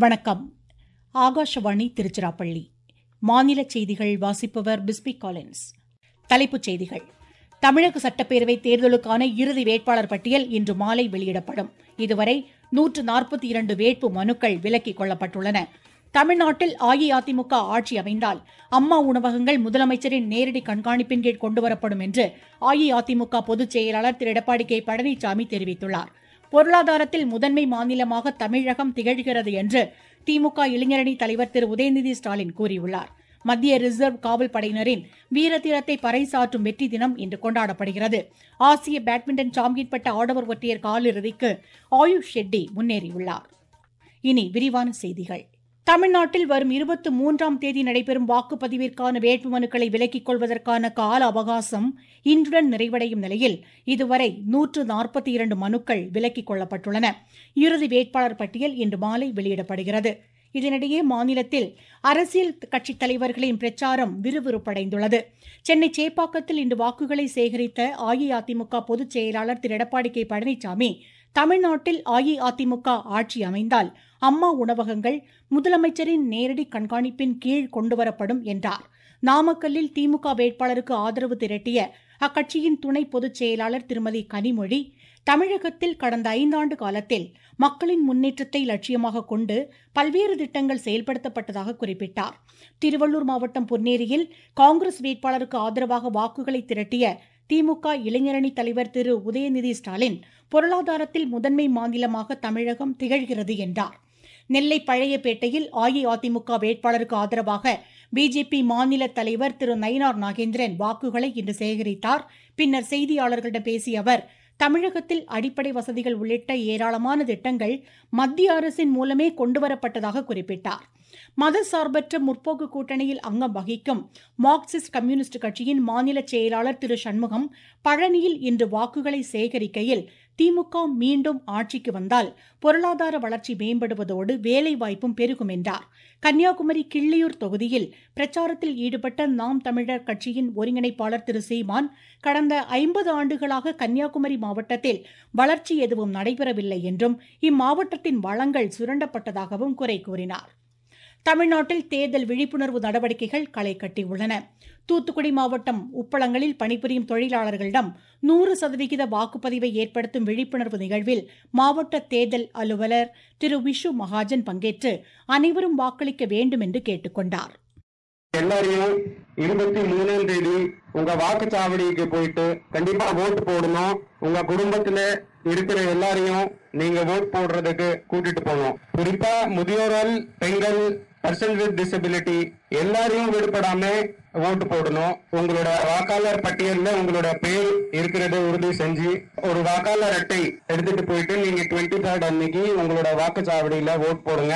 வணக்கம் ஆகாஷவாணி திருச்சிராப்பள்ளி மாநில செய்திகள் வாசிப்பவர் பிஸ்மி காலின்ஸ் தலைப்புச் செய்திகள் தமிழக சட்டப்பேரவை தேர்தலுக்கான இறுதி வேட்பாளர் பட்டியல் இன்று மாலை வெளியிடப்படும் இதுவரை நூற்று நாற்பத்தி இரண்டு வேட்பு மனுக்கள் விலக்கிக் கொள்ளப்பட்டுள்ளன தமிழ்நாட்டில் அஇஅதிமுக ஆட்சி அமைந்தால் அம்மா உணவகங்கள் முதலமைச்சரின் நேரடி கண்காணிப்பின் கீழ் கொண்டுவரப்படும் என்று அஇஅதிமுக பொதுச் செயலாளர் திரு எடப்பாடி கே பழனிசாமி தெரிவித்துள்ளார் பொருளாதாரத்தில் முதன்மை மாநிலமாக தமிழகம் திகழ்கிறது என்று திமுக இளைஞரணி தலைவர் திரு உதயநிதி ஸ்டாலின் கூறியுள்ளார் மத்திய ரிசர்வ் காவல் படையினரின் வீரதீரத்தை பறைசாற்றும் வெற்றி தினம் இன்று கொண்டாடப்படுகிறது ஆசிய பேட்மிண்டன் சாம்பியன் பட்ட ஆடவர் ஒற்றையர் காலிறுதிக்கு ஆயுஷ் ஷெட்டி முன்னேறியுள்ளார் இனி விரிவான செய்திகள் தமிழ்நாட்டில் வரும் இருபத்தி மூன்றாம் தேதி நடைபெறும் வாக்குப்பதிவிற்கான வேட்புமனுக்களை விலக்கிக் கொள்வதற்கான கால அவகாசம் இன்றுடன் நிறைவடையும் நிலையில் இதுவரை நூற்று நாற்பத்தி இரண்டு மனுக்கள் விலக்கிக் கொள்ளப்பட்டுள்ளன இறுதி வேட்பாளர் பட்டியல் இன்று மாலை வெளியிடப்படுகிறது இதனிடையே மாநிலத்தில் அரசியல் கட்சித் தலைவர்களின் பிரச்சாரம் விறுவிறுப்படைந்துள்ளது சென்னை சேப்பாக்கத்தில் இன்று வாக்குகளை சேகரித்த அஇஅதிமுக பொதுச் செயலாளர் திரு எடப்பாடி கே பழனிசாமி தமிழ்நாட்டில் அஇஅதிமுக ஆட்சி அமைந்தால் அம்மா உணவகங்கள் முதலமைச்சரின் நேரடி கண்காணிப்பின் கீழ் கொண்டுவரப்படும் என்றார் நாமக்கல்லில் திமுக வேட்பாளருக்கு ஆதரவு திரட்டிய அக்கட்சியின் துணை பொதுச் செயலாளர் திருமதி கனிமொழி தமிழகத்தில் கடந்த ஐந்தாண்டு காலத்தில் மக்களின் முன்னேற்றத்தை லட்சியமாக கொண்டு பல்வேறு திட்டங்கள் செயல்படுத்தப்பட்டதாக குறிப்பிட்டார் திருவள்ளூர் மாவட்டம் பொன்னேரியில் காங்கிரஸ் வேட்பாளருக்கு ஆதரவாக வாக்குகளை திரட்டிய திமுக இளைஞரணி தலைவர் திரு உதயநிதி ஸ்டாலின் பொருளாதாரத்தில் முதன்மை மாநிலமாக தமிழகம் திகழ்கிறது என்றார் நெல்லை பழையப்பேட்டையில் அஇஅதிமுக வேட்பாளருக்கு ஆதரவாக பிஜேபி மாநில தலைவர் திரு நயினார் நாகேந்திரன் வாக்குகளை இன்று சேகரித்தார் பின்னர் செய்தியாளர்களிடம் பேசிய அவர் தமிழகத்தில் அடிப்படை வசதிகள் உள்ளிட்ட ஏராளமான திட்டங்கள் மத்திய அரசின் மூலமே கொண்டுவரப்பட்டதாக குறிப்பிட்டார் மதசார்பற்ற முற்போக்கு கூட்டணியில் அங்கம் வகிக்கும் மார்க்சிஸ்ட் கம்யூனிஸ்ட் கட்சியின் மாநில செயலாளர் திரு சண்முகம் பழனியில் இன்று வாக்குகளை சேகரிக்கையில் திமுக மீண்டும் ஆட்சிக்கு வந்தால் பொருளாதார வளர்ச்சி மேம்படுவதோடு வேலைவாய்ப்பும் பெருகும் என்றார் கன்னியாகுமரி கிள்ளியூர் தொகுதியில் பிரச்சாரத்தில் ஈடுபட்ட நாம் தமிழர் கட்சியின் ஒருங்கிணைப்பாளர் திரு சீமான் கடந்த ஐம்பது ஆண்டுகளாக கன்னியாகுமரி மாவட்டத்தில் வளர்ச்சி எதுவும் நடைபெறவில்லை என்றும் இம்மாவட்டத்தின் வளங்கள் சுரண்டப்பட்டதாகவும் குறை கூறினார் தமிழ்நாட்டில் தேர்தல் விழிப்புணர்வு நடவடிக்கைகள் களை கட்டியுள்ளன தூத்துக்குடி மாவட்டம் உப்பளங்களில் பணிபுரியும் தொழிலாளர்களிடம் நூறு சதவிகித வாக்குப்பதிவை ஏற்படுத்தும் விழிப்புணர்வு நிகழ்வில் மாவட்ட தேர்தல் அலுவலர் திரு விஷு மகாஜன் பங்கேற்று அனைவரும் வாக்களிக்க வேண்டும் என்று கேட்டுக்கொண்டார் எல்லாரையும் இருபத்தி மூணாம் தேதி உங்க வாக்குச்சாவடிக்கு போயிட்டு கண்டிப்பா ஓட்டு போடணும் உங்க குடும்பத்துல இருக்கிற எல்லாரையும் நீங்க ஓட் போடுறதுக்கு கூட்டிட்டு போகணும் குறிப்பா முதியோர்கள் பெண்கள் பர்சன் வித் டிசபிலிட்டி எல்லாரையும் விடுபடாம ஓட்டு போடணும் உங்களோட வாக்காளர் பட்டியல்ல உங்களோட பேர் இருக்கிறத உறுதி செஞ்சு ஒரு வாக்காளர் அட்டை எடுத்துட்டு போயிட்டு நீங்க டுவெண்ட்டி தேர்ட் அன்னைக்கு உங்களோட வாக்குச்சாவடியில ஓட் போடுங்க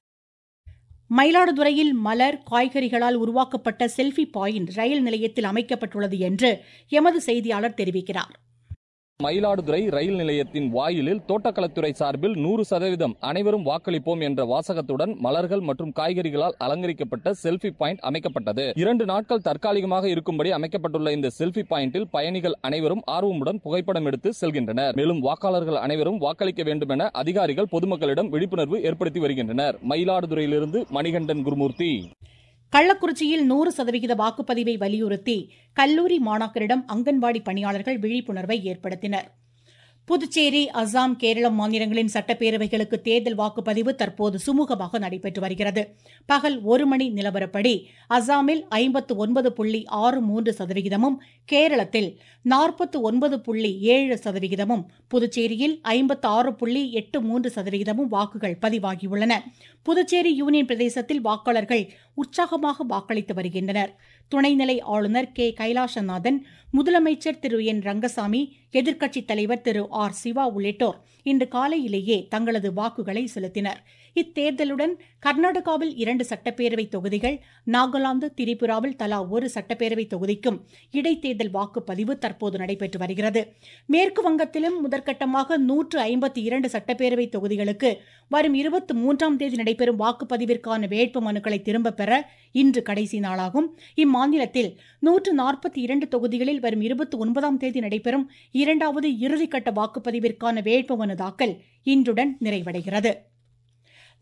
மயிலாடுதுறையில் மலர் காய்கறிகளால் உருவாக்கப்பட்ட செல்ஃபி பாயிண்ட் ரயில் நிலையத்தில் அமைக்கப்பட்டுள்ளது என்று எமது செய்தியாளர் தெரிவிக்கிறார் மயிலாடுதுறை ரயில் நிலையத்தின் வாயிலில் தோட்டக்கலைத்துறை சார்பில் நூறு சதவீதம் அனைவரும் வாக்களிப்போம் என்ற வாசகத்துடன் மலர்கள் மற்றும் காய்கறிகளால் அலங்கரிக்கப்பட்ட செல்ஃபி பாயிண்ட் அமைக்கப்பட்டது இரண்டு நாட்கள் தற்காலிகமாக இருக்கும்படி அமைக்கப்பட்டுள்ள இந்த செல்ஃபி பாயிண்டில் பயணிகள் அனைவரும் ஆர்வமுடன் புகைப்படம் எடுத்து செல்கின்றனர் மேலும் வாக்காளர்கள் அனைவரும் வாக்களிக்க வேண்டும் என அதிகாரிகள் பொதுமக்களிடம் விழிப்புணர்வு ஏற்படுத்தி வருகின்றனர் மயிலாடுதுறையிலிருந்து மணிகண்டன் குருமூர்த்தி கள்ளக்குறிச்சியில் நூறு சதவிகித வாக்குப்பதிவை வலியுறுத்தி கல்லூரி மாணாக்கரிடம் அங்கன்வாடி பணியாளர்கள் விழிப்புணர்வை ஏற்படுத்தினர் புதுச்சேரி அசாம் கேரளம் மாநிலங்களின் சட்டப்பேரவைகளுக்கு தேர்தல் வாக்குப்பதிவு தற்போது சுமூகமாக நடைபெற்று வருகிறது பகல் ஒரு மணி நிலவரப்படி அசாமில் ஐம்பத்து ஒன்பது புள்ளி ஆறு மூன்று சதவிகிதமும் கேரளத்தில் நாற்பத்து ஒன்பது புள்ளி ஏழு சதவிகிதமும் புதுச்சேரியில் ஐம்பத்து ஆறு புள்ளி எட்டு மூன்று சதவிகிதமும் வாக்குகள் பதிவாகியுள்ளன புதுச்சேரி யூனியன் பிரதேசத்தில் வாக்காளர்கள் உற்சாகமாக வாக்களித்து வருகின்றனர் துணைநிலை ஆளுநர் கே கைலாசநாதன் முதலமைச்சர் திரு என் ரங்கசாமி எதிர்க்கட்சித் தலைவர் திரு ஆர் சிவா உள்ளிட்டோர் இன்று காலையிலேயே தங்களது வாக்குகளை செலுத்தினர் இத்தேர்தலுடன் கர்நாடகாவில் இரண்டு சட்டப்பேரவை தொகுதிகள் நாகாலாந்து திரிபுராவில் தலா ஒரு சட்டப்பேரவை தொகுதிக்கும் இடைத்தேர்தல் வாக்குப்பதிவு தற்போது நடைபெற்று வருகிறது மேற்கு வங்கத்திலும் முதற்கட்டமாக நூற்று ஐம்பத்தி இரண்டு சட்டப்பேரவை தொகுதிகளுக்கு வரும் இருபத்தி மூன்றாம் தேதி நடைபெறும் வாக்குப்பதிவிற்கான வேட்பு மனுக்களை திரும்பப் பெற இன்று கடைசி நாளாகும் இம்மாநிலத்தில் நூற்று நாற்பத்தி இரண்டு தொகுதிகளில் வரும் இருபத்தி ஒன்பதாம் தேதி நடைபெறும் இரண்டாவது இறுதிக்கட்ட வாக்குப்பதிவிற்கான வேட்புமனு தாக்கல் இன்றுடன் நிறைவடைகிறது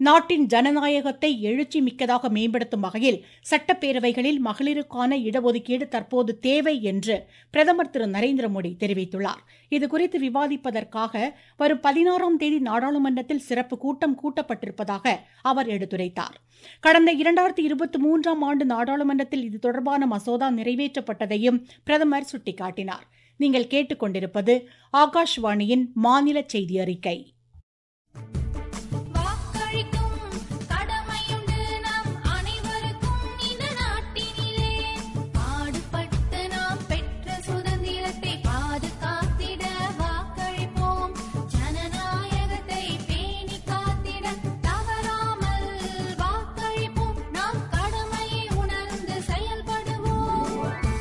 நாட்டின் ஜனநாயகத்தை எழுச்சி மிக்கதாக மேம்படுத்தும் வகையில் சட்டப்பேரவைகளில் மகளிருக்கான இடஒதுக்கீடு தற்போது தேவை என்று பிரதமர் திரு நரேந்திர மோடி தெரிவித்துள்ளார் இதுகுறித்து விவாதிப்பதற்காக வரும் பதினாறாம் தேதி நாடாளுமன்றத்தில் சிறப்பு கூட்டம் கூட்டப்பட்டிருப்பதாக அவர் எடுத்துரைத்தார் கடந்த இரண்டாயிரத்தி இருபத்தி மூன்றாம் ஆண்டு நாடாளுமன்றத்தில் இது தொடர்பான மசோதா நிறைவேற்றப்பட்டதையும் பிரதமர் சுட்டிக்காட்டினார் நீங்கள் கேட்டுக்கொண்டிருப்பது ஆகாஷ்வாணியின் மாநில செய்தி அறிக்கை வாக்களிக்கும் கடமையுண்டு நம் அனைவருக்கும் இந்த நாட்டினிலே பாடுபட்டு நாம் பெற்ற சுதந்திரத்தை பாதுகாத்திட வாக்களிப்போம் ஜனநாயகத்தை பேணி காத்திட தவறாமல் வாக்களிப்போம் நாம் கடமையை உணர்ந்து செயல்படுவோம்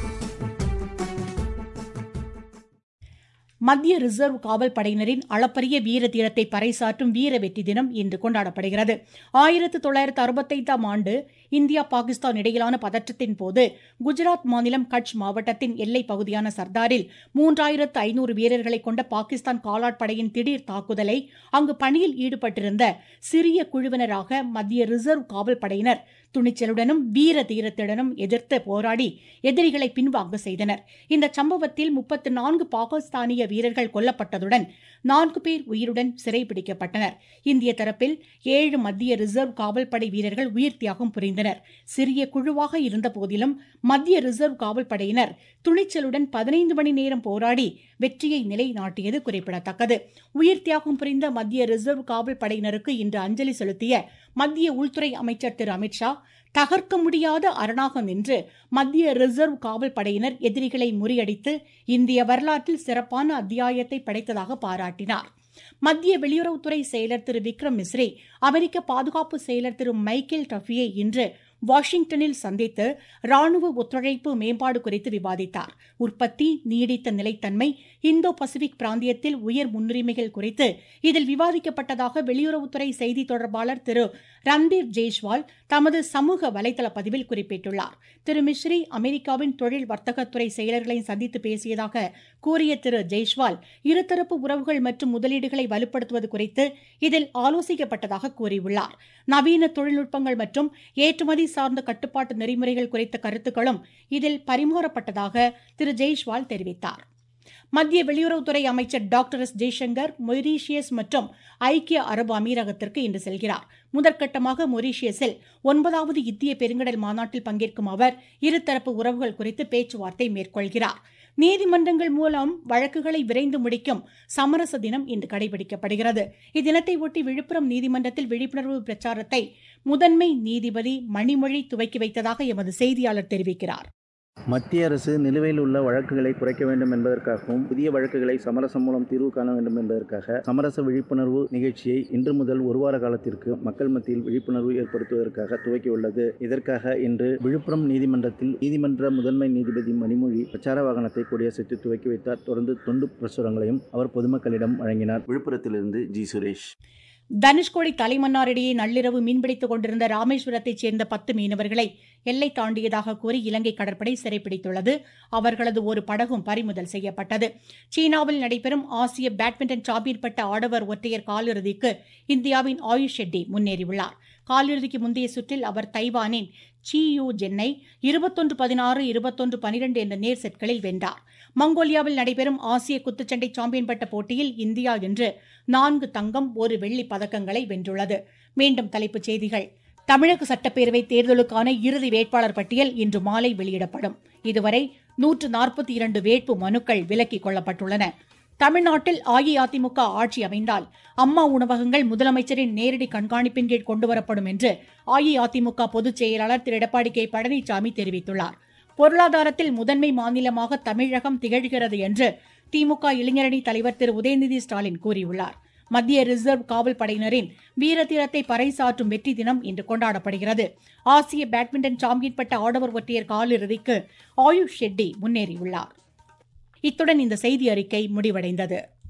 மத்திய ரிசர்வ் காவல் படையினரின் அளப்பரிய வீர தீரத்தை பறைசாற்றும் வீர வெற்றி தினம் இன்று கொண்டாடப்படுகிறது ஆயிரத்து தொள்ளாயிரத்து அறுபத்தைந்தாம் ஆண்டு இந்தியா பாகிஸ்தான் இடையிலான பதற்றத்தின் போது குஜராத் மாநிலம் கட்ச் மாவட்டத்தின் எல்லைப் பகுதியான சர்தாரில் மூன்றாயிரத்து ஐநூறு வீரர்களை கொண்ட பாகிஸ்தான் காலாட்படையின் திடீர் தாக்குதலை அங்கு பணியில் ஈடுபட்டிருந்த சிறிய குழுவினராக மத்திய ரிசர்வ் காவல் படையினர் துணிச்சலுடனும் வீர தீரத்துடனும் எதிர்த்து போராடி எதிரிகளை பின்வாங்க செய்தனர் இந்த சம்பவத்தில் முப்பத்து நான்கு பாகிஸ்தானிய வீரர்கள் கொல்லப்பட்டதுடன் நான்கு பேர் உயிருடன் சிறைபிடிக்கப்பட்டனர் இந்திய தரப்பில் ஏழு மத்திய ரிசர்வ் காவல்படை வீரர்கள் உயிர் தியாகம் புரிந்தனர் சிறிய குழுவாக இருந்த போதிலும் மத்திய ரிசர்வ் காவல் படையினர் துணிச்சலுடன் பதினைந்து மணி நேரம் போராடி வெற்றியை நிலைநாட்டியது குறிப்பிடத்தக்கது உயிர் தியாகம் புரிந்த மத்திய ரிசர்வ் காவல் படையினருக்கு இன்று அஞ்சலி செலுத்திய மத்திய உள்துறை அமைச்சர் திரு அமித்ஷா தகர்க்க முடியாத அரணாக நின்று மத்திய ரிசர்வ் காவல் படையினர் எதிரிகளை முறியடித்து இந்திய வரலாற்றில் சிறப்பான அத்தியாயத்தை படைத்ததாக பாராட்டினார் மத்திய வெளியுறவுத்துறை செயலர் திரு விக்ரம் மிஸ்ரி அமெரிக்க பாதுகாப்பு செயலர் திரு மைக்கேல் டஃபியை இன்று வாஷிங்டனில் சந்தித்து ராணுவ ஒத்துழைப்பு மேம்பாடு குறித்து விவாதித்தார் உற்பத்தி நீடித்த நிலைத்தன்மை இந்தோ பசிபிக் பிராந்தியத்தில் உயர் முன்னுரிமைகள் குறித்து இதில் விவாதிக்கப்பட்டதாக வெளியுறவுத்துறை செய்தி தொடர்பாளர் திரு ரந்தீர் ஜெய்ஷ்வால் தமது சமூக வலைதள பதிவில் குறிப்பிட்டுள்ளார் திரு மிஸ்ரி அமெரிக்காவின் தொழில் வர்த்தகத்துறை செயலர்களை சந்தித்து பேசியதாக கூறிய திரு ஜெய்ஷ்வால் இருதரப்பு உறவுகள் மற்றும் முதலீடுகளை வலுப்படுத்துவது குறித்து இதில் ஆலோசிக்கப்பட்டதாக கூறியுள்ளார் நவீன தொழில்நுட்பங்கள் மற்றும் ஏற்றுமதி சார்ந்த கட்டுப்பாட்டு நெறிமுறைகள் குறித்த கருத்துக்களும் இதில் பரிமாறப்பட்டதாக திரு ஜெய்ஷ்வால் தெரிவித்தார் மத்திய வெளியுறவுத்துறை அமைச்சர் டாக்டர் எஸ் ஜெய்சங்கர் மொரீஷியஸ் மற்றும் ஐக்கிய அரபு அமீரகத்திற்கு இன்று செல்கிறார் முதற்கட்டமாக மொரீஷியஸில் ஒன்பதாவது இந்திய பெருங்கடல் மாநாட்டில் பங்கேற்கும் அவர் இருதரப்பு உறவுகள் குறித்து பேச்சுவார்த்தை மேற்கொள்கிறார் நீதிமன்றங்கள் மூலம் வழக்குகளை விரைந்து முடிக்கும் சமரச தினம் இன்று கடைபிடிக்கப்படுகிறது இத்தினத்தை ஒட்டி விழுப்புரம் நீதிமன்றத்தில் விழிப்புணர்வு பிரச்சாரத்தை முதன்மை நீதிபதி மணிமொழி துவக்கி வைத்ததாக எமது செய்தியாளர் தெரிவிக்கிறார் மத்திய அரசு நிலுவையில் உள்ள வழக்குகளை குறைக்க வேண்டும் என்பதற்காகவும் புதிய வழக்குகளை சமரசம் மூலம் தீர்வு காண வேண்டும் என்பதற்காக சமரச விழிப்புணர்வு நிகழ்ச்சியை இன்று முதல் ஒரு வார காலத்திற்கு மக்கள் மத்தியில் விழிப்புணர்வு ஏற்படுத்துவதற்காக துவக்கியுள்ளது இதற்காக இன்று விழுப்புரம் நீதிமன்றத்தில் நீதிமன்ற முதன்மை நீதிபதி மணிமொழி பிரச்சார வாகனத்தை கொடியசைத்து துவக்கி வைத்தார் தொடர்ந்து தொண்டு பிரசுரங்களையும் அவர் பொதுமக்களிடம் வழங்கினார் விழுப்புரத்திலிருந்து ஜி சுரேஷ் தனுஷ்கோடி தலைமன்னாரிடையே நள்ளிரவு மீன்பிடித்துக் கொண்டிருந்த ராமேஸ்வரத்தைச் சேர்ந்த பத்து மீனவர்களை எல்லை தாண்டியதாக கூறி இலங்கை கடற்படை சிறைப்பிடித்துள்ளது அவர்களது ஒரு படகும் பறிமுதல் செய்யப்பட்டது சீனாவில் நடைபெறும் ஆசிய பேட்மிண்டன் சாம்பியன் பட்ட ஆடவர் ஒற்றையர் காலிறுதிக்கு இந்தியாவின் ஆயுஷ் ஷெட்டி முன்னேறியுள்ளார் காலிறுதிக்கு முந்தைய சுற்றில் அவர் தைவானின் சி யூ ஜென்னை இருபத்தொன்று பதினாறு இருபத்தொன்று பனிரெண்டு என்ற நேர் செட்களில் வென்றார் மங்கோலியாவில் நடைபெறும் ஆசிய குத்துச்சண்டை சாம்பியன் பட்ட போட்டியில் இந்தியா இன்று நான்கு தங்கம் ஒரு வெள்ளி பதக்கங்களை வென்றுள்ளது மீண்டும் தலைப்புச் செய்திகள் தமிழக சட்டப்பேரவை தேர்தலுக்கான இறுதி வேட்பாளர் பட்டியல் இன்று மாலை வெளியிடப்படும் இதுவரை நூற்று நாற்பத்தி இரண்டு வேட்பு மனுக்கள் விலக்கிக் கொள்ளப்பட்டுள்ளன தமிழ்நாட்டில் அஇஅதிமுக ஆட்சி அமைந்தால் அம்மா உணவகங்கள் முதலமைச்சரின் நேரடி கண்காணிப்பின் கீழ் கொண்டுவரப்படும் என்று அஇஅதிமுக பொதுச் செயலாளர் திரு எடப்பாடி கே பழனிசாமி தெரிவித்துள்ளார் பொருளாதாரத்தில் முதன்மை மாநிலமாக தமிழகம் திகழ்கிறது என்று திமுக இளைஞரணி தலைவர் திரு உதயநிதி ஸ்டாலின் கூறியுள்ளார் மத்திய ரிசர்வ் காவல் படையினரின் வீரதீரத்தை பறைசாற்றும் வெற்றி தினம் இன்று கொண்டாடப்படுகிறது ஆசிய பேட்மிண்டன் சாம்பியன் பட்ட ஆடவர் ஒற்றையர் காலிறுதிக்கு ஆயுஷ் ஷெட்டி முன்னேறியுள்ளார் இத்துடன் இந்த செய்தி அறிக்கை முடிவடைந்தது